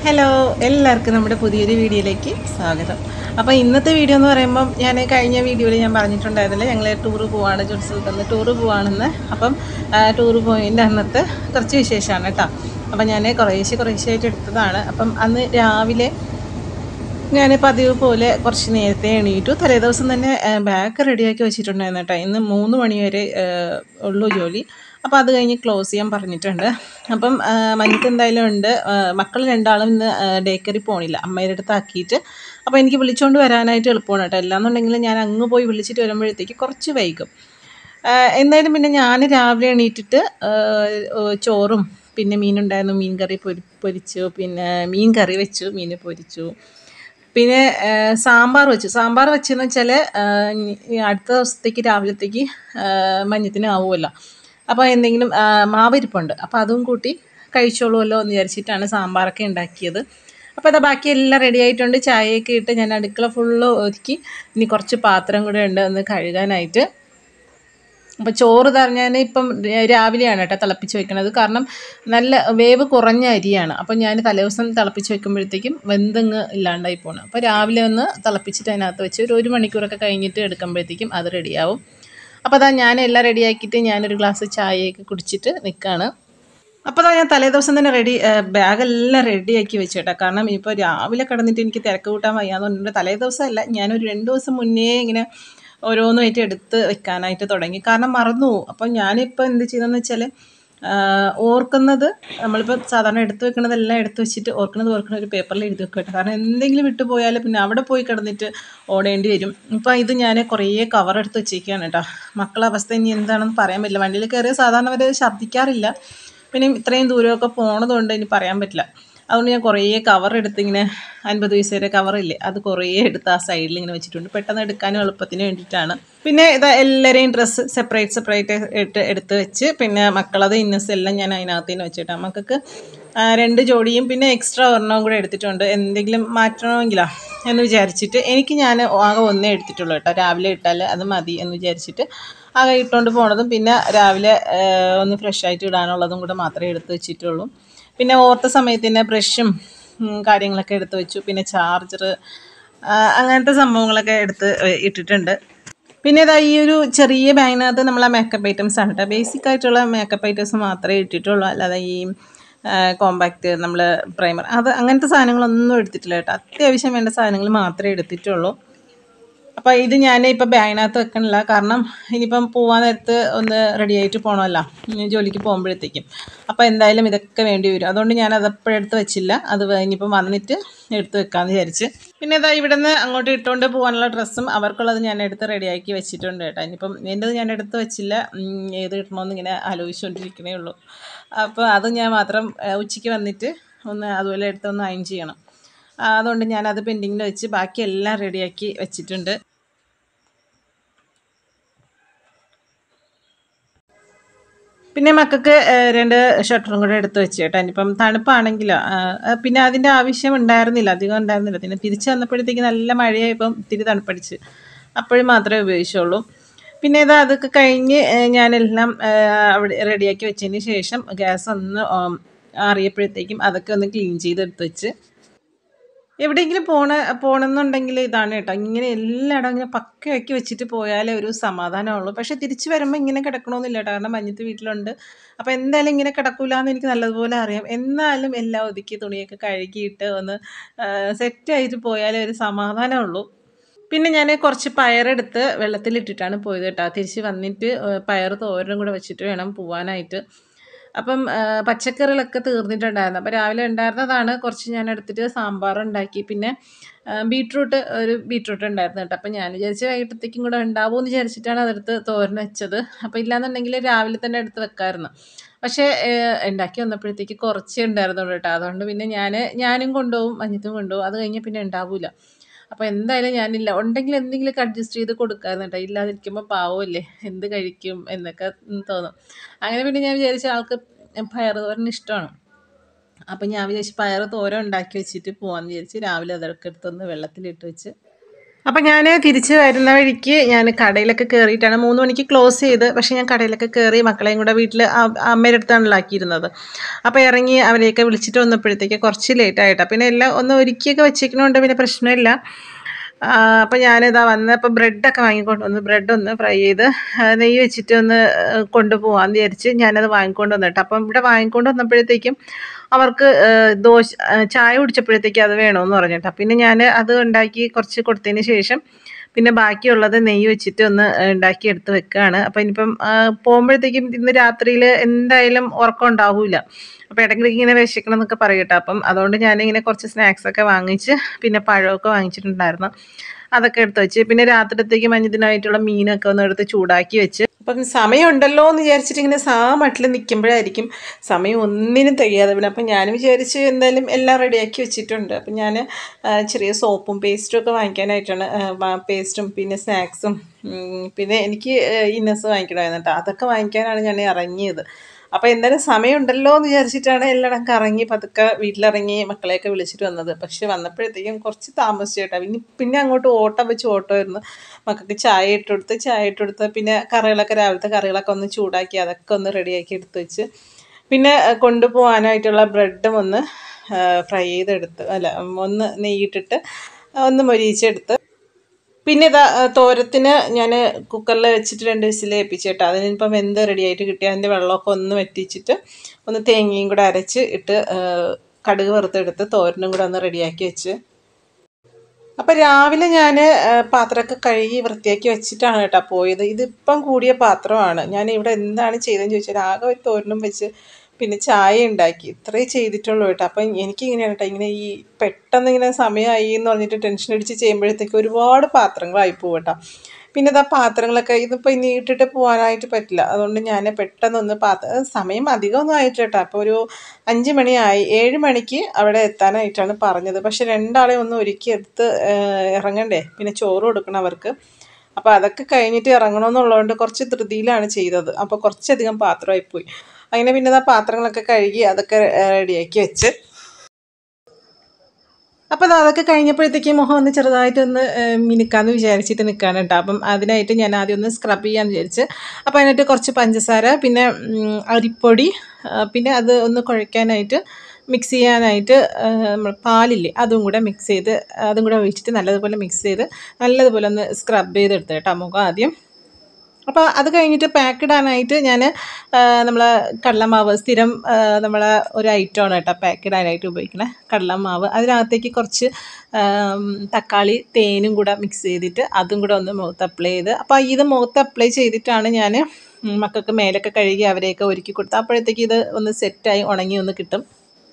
hello എല്ലാവർക്കും നമ്മുടെ പുതിയൊരു വീഡിയോയിലേക്ക് സ്വാഗതം അപ്പോൾ ഇന്നത്തെ വീഡിയോ എന്ന് പറയുമ്പം ഞാൻ കഴിഞ്ഞ വീഡിയോയിൽ ഞാൻ പറഞ്ഞിട്ടുണ്ടായിരുന്നില്ല ഞങ്ങൾ ടൂറ് പോവാണ് ജോത്സവത്തിൽ ടൂറ് പോവാണെന്ന് അപ്പം ടൂറ് പോയതിൻ്റെ അന്നത്തെ കുറച്ച് വിശേഷമാണ് കേട്ടോ അപ്പം ഞാൻ കുറേശ്ശെ കുറേശ്ശെയായിട്ട് എടുത്തതാണ് അപ്പം അന്ന് രാവിലെ ഞാൻ പതിവ് പോലെ കുറച്ച് നേരത്തെ എണീറ്റു തലേ ദിവസം തന്നെ ബാഗ് റെഡിയാക്കി വെച്ചിട്ടുണ്ടായിരുന്നു കേട്ടോ ഇന്ന് മൂന്ന് മണി വരെ ആ, ഉള്ളൂ ജോലി അപ്പോൾ അത് കഴിഞ്ഞ് ക്ലോസ് ചെയ്യാൻ പറഞ്ഞിട്ടുണ്ട് അപ്പം ആ, മഞ്ഞത്ത് എന്തായാലും ഉണ്ട് ആ, മക്കൾ രണ്ടാളും ഇന്ന് ഡേക്കറി പോണില്ല അമ്മയുടെ അടുത്ത് ആക്കിയിട്ട് അപ്പോൾ എനിക്ക് വിളിച്ചുകൊണ്ട് വരാനായിട്ട് എളുപ്പമാണ് കേട്ടോ അല്ലാന്നുണ്ടെങ്കിൽ ഞാൻ അങ്ങ് പോയി വിളിച്ചിട്ട് വരുമ്പോഴത്തേക്ക് കുറച്ച് വൈകും ആ, എന്തായാലും പിന്നെ ഞാൻ രാവിലെ എണീറ്റിട്ട് ആ, ഓ, ചോറും പിന്നെ മീനുണ്ടായിരുന്നു മീൻ കറി പൊരി പൊരിച്ചു പിന്നെ മീൻ കറി വെച്ചു മീൻ പൊരിച്ചു പിന്നെ ആ, സാമ്പാർ വെച്ചു സാമ്പാർ വെച്ചെന്ന് വെച്ചാൽ അടുത്ത ദിവസത്തേക്ക് രാവിലത്തേക്ക് ആ, മഞ്ഞത്തിന് ആവുമല്ലോ അപ്പോൾ എന്തെങ്കിലും ആ, മാവിരിപ്പുണ്ട് അപ്പോൾ അതും കൂട്ടി കഴിച്ചോളുമല്ലോ എന്ന് വിചാരിച്ചിട്ടാണ് സാമ്പാറൊക്കെ ഉണ്ടാക്കിയത് അപ്പോൾ അതാ ബാക്കി എല്ലാം റെഡി ആയിട്ടുണ്ട് ചായയൊക്കെ ഇട്ട് ഞാൻ അടുക്കള ഫുള്ള് ഒതുക്കി ഇനി കുറച്ച് പാത്രം കൂടെ ഉണ്ട് ഒന്ന് കഴുകാനായിട്ട് അപ്പോൾ ചോറ് തറഞ്ഞാൽ ഇപ്പം രാവിലെയാണ് കേട്ടോ തിളപ്പിച്ച് വെക്കണത് കാരണം നല്ല വേവ് കുറഞ്ഞ അരിയാണ് അപ്പോൾ ഞാൻ തലേദിവസം തിളപ്പിച്ച് വെക്കുമ്പോഴത്തേക്കും വെന്തങ്ങ് ഇല്ലാണ്ടായി പോകണം അപ്പോൾ രാവിലെ ഒന്ന് തിളപ്പിച്ചിട്ട് അതിനകത്ത് വെച്ച് ഒരു ഒരു മണിക്കൂറൊക്കെ കഴിഞ്ഞിട്ട് എടുക്കുമ്പോഴത്തേക്കും അത് റെഡിയാവും അപ്പോൾ അതാ ഞാൻ എല്ലാം റെഡിയാക്കിയിട്ട് ഞാനൊരു ഗ്ലാസ് ചായയൊക്കെ കുടിച്ചിട്ട് നിൽക്കുകയാണ് അപ്പോൾ ഞാൻ തലേ ദിവസം തന്നെ റെഡി ബാഗെല്ലാം റെഡിയാക്കി വെച്ചു കേട്ടോ കാരണം ഇപ്പോൾ രാവിലെ കിടന്നിട്ട് എനിക്ക് തിരക്ക് കൂട്ടാൻ വയ്യാന്ന് പറഞ്ഞിട്ട് തലേ ദിവസമല്ല ഞാനൊരു രണ്ട് ദിവസം മുന്നേ ഇങ്ങനെ ഓരോന്നുമായിട്ട് എടുത്ത് വെക്കാനായിട്ട് തുടങ്ങി കാരണം മറന്നു പോകും അപ്പം ഞാനിപ്പോൾ എന്ത് ചെയ്തെന്ന് വെച്ചാൽ ഓർക്കുന്നത് നമ്മളിപ്പോൾ സാധാരണ എടുത്ത് വെക്കുന്നതെല്ലാം എടുത്ത് വെച്ചിട്ട് ഓർക്കുന്നത് ഓർക്കുന്ന ഒരു പേപ്പറിൽ എഴുതി വെക്കട്ടെ കാരണം എന്തെങ്കിലും വിട്ടു പോയാൽ പിന്നെ അവിടെ പോയി കിടന്നിട്ട് ഓടേണ്ടി വരും ഇപ്പം ഇത് ഞാൻ കുറേ കവർ എടുത്ത് വെച്ചേക്കാണ് കേട്ടോ മക്കളെ അവസ്ഥ ഇനി എന്താണെന്ന് പറയാൻ പറ്റില്ല വണ്ടിയിൽ കയറിയ സാധാരണ അവർ ഛർദ്ദിക്കാറില്ല പിന്നെ ഇത്രയും ദൂരമൊക്കെ പോണതുകൊണ്ട് ഇനി പറയാൻ പറ്റില്ല അതുകൊണ്ട് ഞാൻ കുറേ കവർ എടുത്ത് ഇങ്ങനെ അൻപത് പൈസ വരെ കവറില്ലേ അത് കുറേ എടുത്ത് ആ സൈഡിൽ ഇങ്ങനെ വെച്ചിട്ടുണ്ട് പെട്ടെന്ന് എടുക്കാനും എളുപ്പത്തിന് വേണ്ടിയിട്ടാണ് പിന്നെ ഇത് എല്ലാവരെയും ഡ്രസ്സ് സെപ്പറേറ്റ് സെപ്പറേറ്റ് ഇട്ട് എടുത്ത് വെച്ച് പിന്നെ മക്കളത് ഇന്നസ് എല്ലാം ഞാൻ അതിനകത്ത് തന്നെ വെച്ചിട്ടാണ് മക്കൾക്ക് ആ, രണ്ട് ജോഡിയും പിന്നെ എക്സ്ട്രാ ഒരെണ്ണവും കൂടെ എടുത്തിട്ടുണ്ട് എന്തെങ്കിലും മാറ്റണമെങ്കിലാ എന്ന് വിചാരിച്ചിട്ട് എനിക്ക് ഞാൻ ആകെ ഒന്നേ എടുത്തിട്ടുള്ളൂ കേട്ടോ രാവിലെ ഇട്ടാൽ അത് മതി എന്ന് വിചാരിച്ചിട്ട് ആകെ ഇട്ടുകൊണ്ട് പോണതും പിന്നെ രാവിലെ ആ, ഒന്ന് ഫ്രഷ് ആയിട്ട് ഇടാനുള്ളതും കൂടെ മാത്രമേ എടുത്ത് വെച്ചിട്ടുള്ളൂ പിന്നെ ഓർത്ത സമയത്ത് തന്നെ ബ്രഷും ഉം, കാര്യങ്ങളൊക്കെ എടുത്ത് വെച്ചു പിന്നെ ചാർജർ അങ്ങനത്തെ സംഭവങ്ങളൊക്കെ എടുത്ത് ഇട്ടിട്ടുണ്ട് പിന്നെ ഇതാ ഈ ഒരു ചെറിയ ബാഗിനകത്ത് നമ്മൾ ആ മേക്കപ്പ് ഐറ്റംസ് ആണ് കേട്ടോ ബേസിക് ആയിട്ടുള്ള മേക്കപ്പ് ഐറ്റംസ് മാത്രമേ ഇട്ടിട്ടുള്ളൂ അല്ലാതെ ഈ കോമ്പാക്റ്റ് നമ്മൾ പ്രൈമർ അത് അങ്ങനത്തെ സാധനങ്ങളൊന്നും എടുത്തിട്ടില്ല കേട്ടോ അത്യാവശ്യം വേണ്ട സാധനങ്ങൾ മാത്രമേ എടുത്തിട്ടുള്ളൂ അപ്പോൾ ഇത് ഞാൻ ഇപ്പോൾ ബാഗിനകത്ത് വെക്കണില്ല കാരണം ഇനിയിപ്പം പോകാൻ നേരത്ത് ഒന്ന് റെഡി ആയിട്ട് പോകണമല്ലോ ഇനി ജോലിക്ക് പോകുമ്പോഴത്തേക്കും അപ്പോൾ എന്തായാലും ഇതൊക്കെ വേണ്ടി വരും അതുകൊണ്ട് ഞാൻ അതപ്പോഴെടുത്ത് വെച്ചില്ല അത് ഇനിയിപ്പം വന്നിട്ട് എടുത്ത് വെക്കാമെന്ന് വിചാരിച്ച് പിന്നെ ഇതാ ഇവിടെ നിന്ന് അങ്ങോട്ട് ഇട്ടുകൊണ്ട് പോകാനുള്ള ഡ്രസ്സും അവർക്കുള്ളത് ഞാൻ എടുത്ത് റെഡിയാക്കി വെച്ചിട്ടുണ്ട് കേട്ടോ ഇനിയിപ്പം എൻ്റെത് ഞാൻ എടുത്ത് വെച്ചില്ല ഉം, ഏത് കിട്ടണമെന്ന് ഇങ്ങനെ ആലോചിച്ചുകൊണ്ടിരിക്കണേ ഉള്ളൂ അപ്പോൾ അത് ഞാൻ മാത്രം ഏഹ്, ഉച്ചയ്ക്ക് വന്നിട്ട് ഒന്ന് അതുപോലെ എടുത്തൊന്ന് അയൺ ചെയ്യണം ആ, അതുകൊണ്ട് ഞാനത് പെൻഡിങ്ങിൽ വെച്ച് ബാക്കി എല്ലാം റെഡിയാക്കി വെച്ചിട്ടുണ്ട് പിന്നെ മക്കൾക്ക് ഏഹ്, രണ്ട് ഷർട്ടറും കൂടെ എടുത്ത് വെച്ച് കേട്ടോ ഇനിയിപ്പം തണുപ്പാണെങ്കിലോ ആ, ആ, പിന്നെ അതിൻ്റെ ആവശ്യം ഉണ്ടായിരുന്നില്ല അധികം ഉണ്ടായിരുന്നില്ല പിന്നെ തിരിച്ച് വന്നപ്പോഴത്തേക്ക് നല്ല മഴയായപ്പം ഇത്തിരി തണുപ്പടിച്ച് അപ്പോഴും മാത്രമേ ഉപയോഗിച്ചുള്ളൂ പിന്നെ ഇത് അതൊക്കെ കഴിഞ്ഞ് ഏഹ്, ഞാനെല്ലാം ഏഹ്, അവിടെ റെഡിയാക്കി വെച്ചതിന് ശേഷം ഗ്യാസ് ഒന്ന് ഓം, ആറിയപ്പോഴത്തേക്കും അതൊക്കെ ഒന്ന് ക്ലീൻ ചെയ്തെടുത്ത് വെച്ച് എവിടെയെങ്കിലും പോണ പോകണമെന്നുണ്ടെങ്കിൽ ഇതാണ് കേട്ടോ ഇങ്ങനെ എല്ലായിടം ഇങ്ങനെ പക്കയാക്കി വെച്ചിട്ട് പോയാലേ ഒരു സമാധാനമുള്ളൂ പക്ഷെ തിരിച്ചു വരുമ്പോൾ ഇങ്ങനെ കിടക്കണമെന്നില്ല കേട്ടോ കാരണം മഞ്ഞത്ത് വീട്ടിലുണ്ട് അപ്പോൾ എന്തായാലും ഇങ്ങനെ കിടക്കൂല എന്ന് എനിക്ക് നല്ലതുപോലെ അറിയാം എന്നാലും എല്ലാം ഒതുക്കി തുണിയൊക്കെ കഴുകിയിട്ട് ഒന്ന് സെറ്റായിട്ട് പോയാലേ ഒരു സമാധാനമുള്ളൂ പിന്നെ ഞാൻ കുറച്ച് പയറെടുത്ത് വെള്ളത്തിലിട്ടിട്ടാണ് പോയത് കേട്ടോ തിരിച്ച് വന്നിട്ട് ഏഹ്, പയർ തോരനും കൂടെ വെച്ചിട്ട് വേണം പോവാനായിട്ട് അപ്പം ആ, പച്ചക്കറികളൊക്കെ തീർന്നിട്ടുണ്ടായിരുന്നു അപ്പോൾ രാവിലെ ഉണ്ടായിരുന്നതാണ് കുറച്ച് ഞാൻ എടുത്തിട്ട് സാമ്പാർ ഉണ്ടാക്കി പിന്നെ ആ, ബീട്രൂട്ട് ഒരു ബീട്രൂട്ട് ഉണ്ടായിരുന്നു കേട്ടോ അപ്പോൾ ഞാൻ വിചാരിച്ച് വൈകിട്ടത്തേക്കും കൂടെ ഉണ്ടാവുമെന്ന് വിചാരിച്ചിട്ടാണ് അതെടുത്ത് തോരൻ വെച്ചത് അപ്പോൾ ഇല്ലാന്നുണ്ടെങ്കിൽ രാവിലെ തന്നെ എടുത്ത് വെക്കാമായിരുന്നു പക്ഷേ ഏഹ്, ഉണ്ടാക്കി വന്നപ്പോഴത്തേക്ക് കുറച്ചേ ഉണ്ടായിരുന്നുള്ളൂ കേട്ടോ അതുകൊണ്ട് പിന്നെ ഞാൻ ഞാനും കൊണ്ടുപോകും മഞ്ഞത്തും കൊണ്ടുപോകും അത് കഴിഞ്ഞ് പിന്നെ ഉണ്ടാവില്ല അപ്പോൾ എന്തായാലും ഞാനില്ല ഉണ്ടെങ്കിൽ എന്തെങ്കിലുമൊക്കെ അഡ്ജസ്റ്റ് ചെയ്ത് കൊടുക്കാമായിരുന്നു കേട്ടോ ഇല്ലാതിരിക്കുമ്പോൾ പാവമല്ലേ എന്ത് കഴിക്കും എന്നൊക്കെ ഉം തോന്നും അങ്ങനെ പിന്നെ ഞാൻ വിചാരിച്ച ആൾക്ക് പയർ തോരൻ ഇഷ്ടമാണ് അപ്പം ഞാൻ വിചാരിച്ചു പയർ തോരൻ ഉണ്ടാക്കി വെച്ചിട്ട് പോകാമെന്ന് വിചാരിച്ച് രാവിലെ അതൊക്കെ എടുത്തൊന്ന് വെള്ളത്തിലിട്ട് വെച്ച് അപ്പം ഞാൻ തിരിച്ച് വരുന്ന വഴിക്ക് ഞാൻ കടയിലൊക്കെ കയറിയിട്ടാണ് മൂന്ന് മണിക്ക് ക്ലോസ് ചെയ്ത് പക്ഷേ ഞാൻ കടയിലൊക്കെ കയറി മക്കളെയും കൂടെ വീട്ടിൽ അമ്മയുടെ അടുത്താണല്ലോ ആക്കിയിരുന്നത് അപ്പോൾ ഇറങ്ങി അവരെയൊക്കെ വിളിച്ചിട്ട് വന്നപ്പോഴത്തേക്ക് കുറച്ച് ലേറ്റ് ആയിട്ടാണ് പിന്നെ എല്ലാം ഒന്ന് ഒരുക്കിയൊക്കെ വെച്ചേക്കണോണ്ട് പിന്നെ പ്രശ്നമില്ല അപ്പോൾ ഞാനിതാ വന്നപ്പോൾ ബ്രെഡൊക്കെ വാങ്ങിക്കൊണ്ട് വന്നു ബ്രെഡ് ഒന്ന് ഫ്രൈ ചെയ്ത് ആ, നെയ്യ് വെച്ചിട്ട് ഒന്ന് ആ, കൊണ്ടുപോകാമെന്ന് വിചാരിച്ച് ഞാനത് വാങ്ങിക്കൊണ്ട് വന്നിട്ട് അപ്പം ഇവിടെ വാങ്ങിക്കൊണ്ട് വന്നപ്പോഴത്തേക്കും അവർക്ക് ആ, ദോശ ആ, ചായ കുടിച്ചപ്പോഴത്തേക്ക് അത് വേണമെന്ന് പറഞ്ഞിട്ടാ പിന്നെ ഞാൻ അത് ഉണ്ടാക്കി കുറച്ച് കൊടുത്തതിന് ശേഷം പിന്നെ ബാക്കിയുള്ളത് നെയ്യ് വെച്ചിട്ട് ഒന്ന് ഉണ്ടാക്കി എടുത്ത് വെക്കുകയാണ് അപ്പം ഇനിയിപ്പം ആ, പോകുമ്പോഴത്തേക്കും ഇന്ന് രാത്രിയിൽ എന്തായാലും ഉറക്കം ഉണ്ടാവില്ല അപ്പോൾ ഇടയ്ക്കിടയ്ക്ക് ഇങ്ങനെ വിശക്കണം എന്നൊക്കെ പറയട്ടെ അപ്പം അതുകൊണ്ട് ഞാനിങ്ങനെ കുറച്ച് സ്നാക്സ് ഒക്കെ വാങ്ങിച്ച് പിന്നെ പഴമൊക്കെ വാങ്ങിച്ചിട്ടുണ്ടായിരുന്നു അതൊക്കെ എടുത്ത് വെച്ച് പിന്നെ രാത്രിയത്തേക്ക് മഞ്ഞദിനായിട്ടുള്ള മീനൊക്കെ ഒന്ന് എടുത്ത് ചൂടാക്കി വെച്ച് അപ്പം സമയമുണ്ടല്ലോ എന്ന് വിചാരിച്ചിട്ട് ഇങ്ങനെ സാ മട്ടിൽ നിൽക്കുമ്പോഴായിരിക്കും സമയം ഒന്നിനും തികയാതെ പിന്നെ അപ്പം ഞാൻ വിചാരിച്ച് എന്തായാലും എല്ലാം റെഡിയാക്കി വെച്ചിട്ടുണ്ട് അപ്പം ഞാൻ ചെറിയ സോപ്പും പേസ്റ്റും ഒക്കെ വാങ്ങിക്കാനായിട്ടാണ് പേസ്റ്റും പിന്നെ സ്നാക്സും പിന്നെ എനിക്ക് ഇന്നസ് വാങ്ങിക്കണമായിരുന്നു കേട്ടോ അതൊക്കെ വാങ്ങിക്കാനാണ് ഞാൻ ഇറങ്ങിയത് അപ്പോൾ എന്തായാലും സമയമുണ്ടല്ലോ എന്ന് വിചാരിച്ചിട്ടാണ് എല്ലായിടം കറങ്ങി പതുക്കെ വീട്ടിലിറങ്ങി മക്കളെയൊക്കെ വിളിച്ചിട്ട് വന്നത് പക്ഷെ വന്നപ്പോഴത്തേക്കും കുറച്ച് താമസിച്ചേട്ടാ പിന്നെ പിന്നെ അങ്ങോട്ട് ഓട്ടം വെച്ച് ഓട്ടമായിരുന്നു മക്കൾക്ക് ചായ ഇട്ട് കൊടുത്ത് ചായ ഇട്ട് കൊടുത്ത് പിന്നെ കറികളൊക്കെ രാവിലത്തെ കറികളൊക്കെ ഒന്ന് ചൂടാക്കി അതൊക്കെ ഒന്ന് റെഡിയാക്കി എടുത്ത് വെച്ച് പിന്നെ അഹ് കൊണ്ടുപോകാനായിട്ടുള്ള ബ്രെഡും ഒന്ന് ഫ്രൈ ചെയ്തെടുത്ത് അല്ല ഒന്ന് നെയ്യിട്ടിട്ട് ഒന്ന് മൊരിയിച്ചെടുത്ത് പിന്നെ ഇതാ ആ, തോരത്തിന് ഞാൻ കുക്കറിൽ വെച്ചിട്ട് രണ്ട് വിസിൽ ഏൽപ്പിച്ചിട്ട് അതിനിപ്പം വെന്ത് റെഡിയായിട്ട് കിട്ടി അതിൻ്റെ വെള്ളമൊക്കെ ഒന്ന് വറ്റിച്ചിട്ട് ഒന്ന് തേങ്ങയും കൂടെ അരച്ച് ഇട്ട് ആ, കടുക് വറുത്തെടുത്ത് തോരനും കൂടെ ഒന്ന് റെഡിയാക്കി വെച്ച് അപ്പം രാവിലെ ഞാൻ പാത്രമൊക്കെ കഴുകി വൃത്തിയാക്കി വെച്ചിട്ടാണ് കേട്ടോ പോയത് ഇതിപ്പം കൂടിയ പാത്രമാണ് ഞാൻ ഇവിടെ എന്താണ് ചെയ്തതെന്ന് ചോദിച്ചാൽ ആകെ ഒരു തോരനും വെച്ച് പിന്നെ ചായ ഉണ്ടാക്കി ഇത്രേ ചെയ്തിട്ടുള്ളൂ കേട്ടോ അപ്പം എനിക്ക് ഇങ്ങനെയാണ് കേട്ടോ ഇങ്ങനെ ഈ പെട്ടെന്ന് ഇങ്ങനെ സമയമായി എന്ന് പറഞ്ഞിട്ട് ടെൻഷൻ അടിച്ച് ചെയ്യുമ്പോഴത്തേക്ക് ഒരുപാട് പാത്രങ്ങളായി പോകും കേട്ടോ പിന്നെ ഇതാ പാത്രങ്ങളൊക്കെ ഇതിപ്പോൾ ഇനി ഇട്ടിട്ട് പോകാനായിട്ട് പറ്റില്ല അതുകൊണ്ട് ഞാൻ പെട്ടെന്നൊന്ന് പാത്ര സമയം അധികമൊന്നും ആയിട്ട് കേട്ടോ അപ്പോൾ ഒരു അഞ്ച് മണിയായി ഏഴ് മണിക്ക് അവിടെ എത്താനായിട്ടാണ് പറഞ്ഞത് പക്ഷെ രണ്ടാളെ ഒന്ന് ഒരുക്കി എടുത്ത് ഏഹ്, ഇറങ്ങണ്ടേ പിന്നെ ചോറ് കൊടുക്കണം അവർക്ക് അപ്പോൾ അതൊക്കെ കഴിഞ്ഞിട്ട് ഇറങ്ങണമെന്നുള്ളതുകൊണ്ട് കുറച്ച് ധൃതിയിലാണ് ചെയ്തത് അപ്പോൾ കുറച്ചധികം പാത്രമായി പോയി അങ്ങനെ പിന്നെ ആ പാത്രങ്ങളൊക്കെ കഴുകി അതൊക്കെ റെഡിയാക്കി വെച്ച് അപ്പോൾ അത് അതൊക്കെ കഴിഞ്ഞപ്പോഴത്തേക്ക് മുഖം ഒന്ന് ചെറുതായിട്ടൊന്ന് ഏഹ്, മിനുക്കാന്ന് വിചാരിച്ചിട്ട് നിൽക്കുകയാണ് കേട്ടോ അപ്പം അതിനായിട്ട് ഞാൻ ആദ്യം ഒന്ന് സ്ക്രബ് ചെയ്യാമെന്ന് വിചാരിച്ച് അപ്പോൾ അതിനായിട്ട് കുറച്ച് പഞ്ചസാര പിന്നെ ഉം, അരിപ്പൊടി ആ, പിന്നെ അത് ഒന്ന് കുഴയ്ക്കാനായിട്ട് മിക്സ് ചെയ്യാനായിട്ട് ആ, നമ്മൾ പാലില്ലേ അതും കൂടെ മിക്സ് ചെയ്ത് അതും കൂടെ ഒഴിച്ചിട്ട് നല്ലതുപോലെ മിക്സ് ചെയ്ത് നല്ലതുപോലെ ഒന്ന് സ്ക്രബ് ചെയ്തെടുത്ത് കേട്ടോ മുഖം ആദ്യം അപ്പോൾ അത് കഴിഞ്ഞിട്ട് പാക്ക് ഇടാനായിട്ട് ഞാൻ നമ്മൾ കടലമാവ് സ്ഥിരം നമ്മൾ ഒരു ഐറ്റമാണ് കേട്ടോ പാക്ക് ഇടാനായിട്ട് ഉപയോഗിക്കുന്ന കടലമാവ് അതിനകത്തേക്ക് കുറച്ച് ആം, തക്കാളി തേനും കൂടെ മിക്സ് ചെയ്തിട്ട് അതും കൂടെ ഒന്ന് മുഖത്ത് അപ്ലൈ ചെയ്ത് അപ്പോൾ ഇത് മുഖത്ത് അപ്ലൈ ചെയ്തിട്ടാണ് ഞാൻ മക്കൾക്ക് മേലൊക്കെ കഴുകി അവരെയൊക്കെ ഒരുക്കി കൊടുത്ത് അപ്പോഴത്തേക്ക് ഇത് ഒന്ന് സെറ്റായി ഉണങ്ങി ഒന്ന് കിട്ടും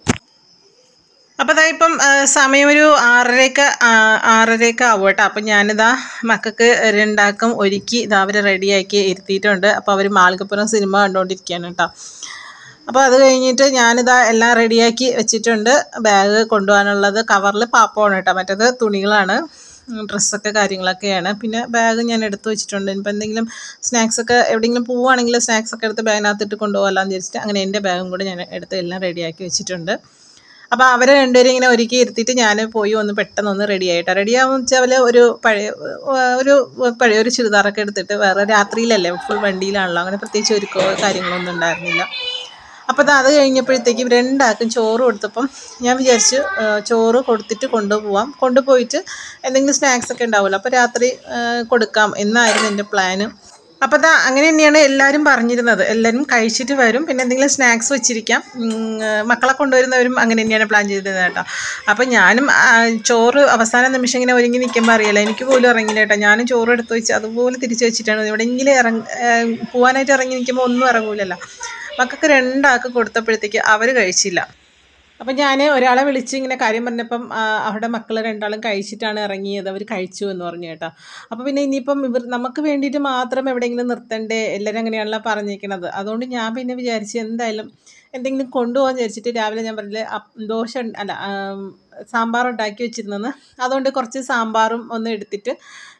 അപ്പോൾ അതാ ഇപ്പം ആ, സമയം ഒരു ആറരയൊക്കെ ആ, ആറരയൊക്കെ ആവും കേട്ടോ അപ്പം ഞാനിതാ മക്കൾക്ക് രണ്ടാക്കും ഒരുക്കി ഇതാ അവരെ റെഡിയാക്കി ഇരുത്തിയിട്ടുണ്ട് അപ്പോൾ അവർ മാളികപ്പുറം സിനിമ കണ്ടുകൊണ്ടിരിക്കുകയാണ് കേട്ടോ അപ്പോൾ അത് കഴിഞ്ഞിട്ട് ഞാനിതാ എല്ലാം റെഡിയാക്കി വെച്ചിട്ടുണ്ട് ബാഗ് കൊണ്ടുപോകാനുള്ളത് കവറിൽ പാപ്പമാണ് കേട്ടോ മറ്റേത് തുണികളാണ് ഉം, ഡ്രസ്സൊക്കെ കാര്യങ്ങളൊക്കെയാണ് പിന്നെ ബാഗ് ഞാൻ എടുത്ത് വെച്ചിട്ടുണ്ട് ഇനിയിപ്പോൾ എന്തെങ്കിലും സ്നാക്സ് ഒക്കെ എവിടെയെങ്കിലും പോവുകയാണെങ്കിൽ സ്നാക്സ് ഒക്കെ എടുത്ത് ബാഗിനകത്തിട്ട് കൊണ്ടുപോകാമെന്ന് വിചാരിച്ചിട്ട് അങ്ങനെ എൻ്റെ ബാഗും കൂടെ ഞാൻ എടുത്ത് എല്ലാം റെഡിയാക്കി വെച്ചിട്ടുണ്ട് അപ്പോൾ അവരെ രണ്ടുപേരും ഇങ്ങനെ ഒരുക്കി ഇരുത്തിയിട്ട് ഞാൻ പോയി ഒന്ന് പെട്ടെന്ന് ഒന്ന് റെഡി ആയിട്ടാണ് റെഡി ആവുമെന്ന് വെച്ചാൽ ഒരു പഴയ ഒരു പഴയ ഒരു ചുരിദാറൊക്കെ എടുത്തിട്ട് വേറെ രാത്രിയിലല്ലേ ഫുൾ വണ്ടിയിലാണല്ലോ അങ്ങനെ പ്രത്യേകിച്ച് ഒരുക്കോ കാര്യങ്ങളൊന്നും ഉണ്ടായിരുന്നില്ല അപ്പോൾ അത് അത് കഴിഞ്ഞപ്പോഴത്തേക്കും രണ്ടാൾക്കും ചോറ് കൊടുത്തപ്പം ഞാൻ വിചാരിച്ചു ആ, ചോറ് കൊടുത്തിട്ട് കൊണ്ടുപോവാം കൊണ്ടുപോയിട്ട് എന്തെങ്കിലും സ്നാക്സ് ഒക്കെ ഉണ്ടാവുമല്ലോ അപ്പോൾ രാത്രി ആ, കൊടുക്കാം എന്നായിരുന്നു എൻ്റെ പ്ലാന് അപ്പോൾ ദാ അങ്ങനെ തന്നെയാണ് എല്ലാവരും പറഞ്ഞിരുന്നത് എല്ലാവരും കഴിച്ചിട്ട് വരും പിന്നെ എന്തെങ്കിലും സ്നാക്സ് വെച്ചിരിക്കാം ഉം, മക്കളെ കൊണ്ടുവരുന്നവരും അങ്ങനെ തന്നെയാണ് പ്ലാൻ ചെയ്തിരുന്നത് കേട്ടോ അപ്പോൾ ഞാനും ആ, ചോറ് അവസാന നിമിഷം ഇങ്ങനെ ഒരുങ്ങി നിൽക്കുമ്പോൾ അറിയില്ല എനിക്ക് പോലും ഇറങ്ങില്ല കേട്ടോ ഞാനും ചോറ് എടുത്ത് വെച്ച് അതുപോലെ തിരിച്ച് വെച്ചിട്ടാണ് എവിടെയെങ്കിലും ഇറങ്ങി പോകാനായിട്ട് ഇറങ്ങി നിൽക്കുമ്പോൾ ഒന്നും ഇറങ്ങൂലല്ലോ മക്കൾക്ക് രണ്ടാൾക്ക് കൊടുത്തപ്പോഴത്തേക്ക് അവർ കഴിച്ചില്ല അപ്പം ഞാൻ ഒരാളെ വിളിച്ച് ഇങ്ങനെ കാര്യം പറഞ്ഞപ്പം ആ, അവരുടെ മക്കൾ രണ്ടാളും കഴിച്ചിട്ടാണ് ഇറങ്ങിയത് അവർ കഴിച്ചു എന്ന് പറഞ്ഞു കേട്ടോ അപ്പോൾ പിന്നെ ഇനിയിപ്പം ഇവർ നമുക്ക് വേണ്ടിയിട്ട് മാത്രം എവിടെയെങ്കിലും നിർത്തണ്ടേ എല്ലാവരും അങ്ങനെയാണല്ലോ പറഞ്ഞേക്കണത് അതുകൊണ്ട് ഞാൻ പിന്നെ വിചാരിച്ച് എന്തായാലും എന്തെങ്കിലും കൊണ്ടുപോകാൻ വിചാരിച്ചിട്ട് രാവിലെ ഞാൻ പറഞ്ഞില്ലേ അപ്പ് ദോശ ഉണ്ട്- അല്ല ആം, സാമ്പാർ ഉണ്ടാക്കി വെച്ചിരുന്നെന്ന് അതുകൊണ്ട് കുറച്ച് സാമ്പാറും ഒന്ന് എടുത്തിട്ട്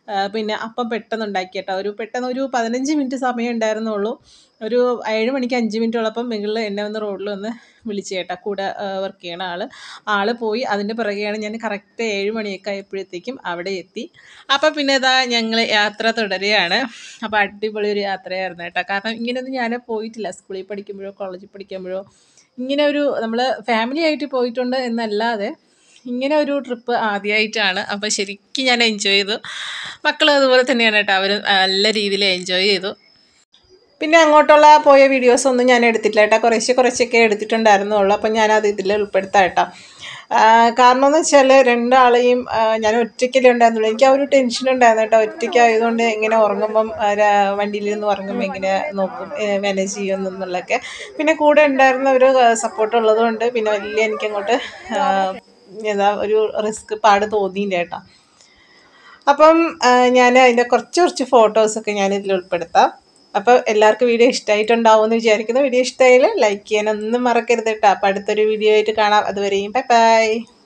ആ, പിന്നെ അപ്പം പെട്ടെന്ന് ഉണ്ടാക്കി കേട്ടോ ഒരു പെട്ടെന്ന് ഒരു പതിനഞ്ച് മിനിറ്റ് സമയം ഉണ്ടായിരുന്നുള്ളൂ ഒരു ഏഴ് മണിക്ക് അഞ്ച് മിനിറ്റ് ഉള്ളപ്പം മുകളിൽ എന്നെ ഒന്ന് റോഡിൽ ഒന്ന് വിളിച്ചു കേട്ടോ കൂടെ വർക്ക് ചെയ്യണ ആൾ ആൾ പോയി അതിൻ്റെ പിറകെയാണ് ഞാൻ കറക്റ്റ് ഏഴ് മണിയൊക്കെ ആയപ്പോഴത്തേക്കും അവിടെ എത്തി അപ്പം പിന്നെ ഇതാ ഞങ്ങൾ യാത്ര തുടരുകയാണ് അപ്പോൾ അടിപൊളി ഒരു യാത്രയായിരുന്നു കേട്ടോ കാരണം ഇങ്ങനെയൊന്നും ഞാൻ പോയിട്ടില്ല സ്കൂളിൽ പഠിക്കുമ്പോഴോ കോളേജിൽ പഠിക്കുമ്പോഴോ ഇങ്ങനെ ഒരു നമ്മൾ ഫാമിലി ആയിട്ട് പോയിട്ടുണ്ട് എന്നല്ലാതെ ഇങ്ങനെ ഒരു ട്രിപ്പ് ആദ്യമായിട്ടാണ് അപ്പോൾ ശരിക്കും ഞാൻ എൻജോയ് ചെയ്തു മക്കളും അതുപോലെ തന്നെയാണ് കേട്ടോ അവർ നല്ല രീതിയിൽ എൻജോയ് ചെയ്തു പിന്നെ അങ്ങോട്ടുള്ള പോയ വീഡിയോസ് ഒന്നും ഞാൻ എടുത്തിട്ടില്ല കേട്ടോ കുറേശ്ശെ കുറച്ചൊക്കെ എടുത്തിട്ടുണ്ടായിരുന്നുള്ളൂ അപ്പം ഞാനത് ഇതിൽ ഉൾപ്പെടുത്താം കേട്ടോ ആ, കാരണം എന്ന് വെച്ചാൽ രണ്ടാളെയും ആ, ഞാൻ ഒറ്റയ്ക്കല്ലേ ഉണ്ടായിരുന്നുള്ളൂ എനിക്ക് ആ ഒരു ടെൻഷൻ ഉണ്ടായിരുന്നു കേട്ടോ ഒറ്റയ്ക്കായതുകൊണ്ട് ഇങ്ങനെ ഉറങ്ങുമ്പം ആ, രാ- വണ്ടിയിലിരുന്ന് ഉറങ്ങുമ്പോൾ ഇങ്ങനെ നോക്കും മാനേജ് ചെയ്യുമെന്നുള്ളതൊക്കെ പിന്നെ കൂടെ ഉണ്ടായിരുന്ന ഒരു സപ്പോർട്ട് ഉള്ളതുകൊണ്ട് പിന്നെ വലിയ എനിക്കങ്ങോട്ട് ആ, ഏതാ ഒരു റിസ്ക് പാട് തോന്നിയില്ല കേട്ടോ അപ്പം ഞാൻ അതിൻ്റെ കുറച്ച് കുറച്ച് ഫോട്ടോസൊക്കെ ഞാൻ ഇതിൽ ഉൾപ്പെടുത്താം അപ്പോൾ എല്ലാവർക്കും വീഡിയോ ഇഷ്ടമായിട്ടുണ്ടാവും എന്ന് വിചാരിക്കുന്നു വീഡിയോ ഇഷ്ടമായാൽ ലൈക്ക് ചെയ്യാനൊന്നും മറക്കരുത് കേട്ടോ അപ്പോൾ അടുത്തൊരു വീഡിയോ ആയിട്ട് കാണാം അതുവരെയും ബൈ ബൈ